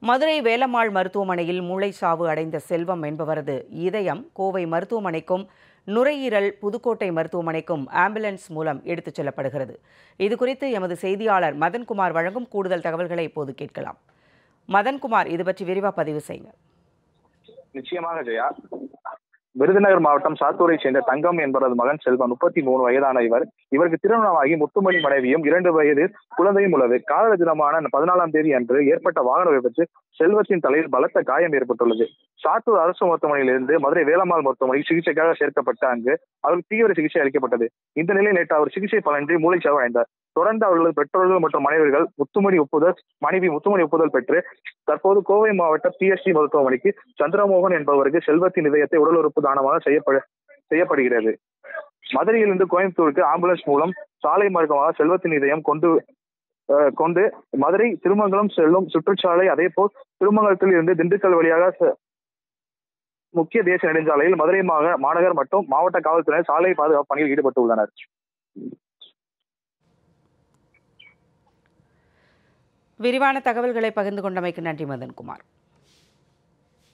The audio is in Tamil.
மதுரை வேலம்மாள் மருத்துவமனையில் மூளைச்சாவு அடைந்த செல்வம் என்பவரது இதயம் கோவை மருத்துவமனைக்கும் நுரையீரல் புதுக்கோட்டை மருத்துவமனைக்கும் ஆம்புலன்ஸ் மூலம் எடுத்துச் செல்லப்படுகிறது இதுகுறித்து எமது செய்தியாளர் மதன்குமார் வழங்கும் கூடுதல் தகவல்களை இப்போது கேட்கலாம் மதன்குமார் இது பற்றி விரிவாக பதிவு செய்யுங்க நிச்சயமாக ஜெயா விருதுநகர் மாவட்டம் சாத்தூரை சேர்ந்த தங்கம் என்பவரது மகன் செல்வம் முப்பத்தி மூணு வயதான இவர் இவருக்கு திருமணமாகி முத்துமணி மனைவியும் இரண்டு வயது குழந்தையும் உள்ளது காதல தினமான பதினாலாம் தேதி அன்று ஏற்பட்ட வாகன விபத்து செல்வத்தின் தலையில் பலத்த காயம் ஏற்பட்டுள்ளது சாத்தூர் அரசு மருத்துவமனையிலிருந்து மதுரை வேலம்மாள் மருத்துவமனையில் சிகிச்சைக்காக சேர்க்கப்பட்ட அங்கு அவருக்கு தீவிர சிகிச்சை அளிக்கப்பட்டது இந்த நிலையில் நேற்று அவர் சிகிச்சை பலனின்றி மூளைச்சாவு அடைந்தார் தொடர்ந்து அவர்களது பெற்றோர்கள் மற்றும் மனைவிகள் முத்துமணி ஒப்புதல் மனைவி முத்துமணி ஒப்புதல் பெற்று தற்போது கோவை மாவட்ட பிஎஸ்டி மருத்துவமனைக்கு சந்திரமோகன் என்பவருக்கு செல்வத்தின் இதயத்தை உடல் உறுப்பு தானமாக செய்யப்பட செய்யப்படுகிறது மதுரையிலிருந்து கோயம்புத்தூருக்கு ஆம்புலன்ஸ் மூலம் சாலை மார்க்கமாக செல்வத்தின் இதயம் கொண்டு அஹ், கொண்டு மதுரை திருமங்கலம் செல்லும் சுற்றுச்சாலை அதே போல் திருமங்கலத்தில் இருந்து திண்டுக்கல் வழியாக செ- முக்கிய தேசிய நெடுஞ்சாலையில் மதுரை மாக- மாநகர் மற்றும் மாவட்ட காவல்துறையினர் சாலை பாதுகாப்பு பணியில் ஈடுபட்டு உள்ளனர் விரிவான தகவல்களை பகிர்ந்து கொண்டமைக்கு நன்றி மதன்குமார்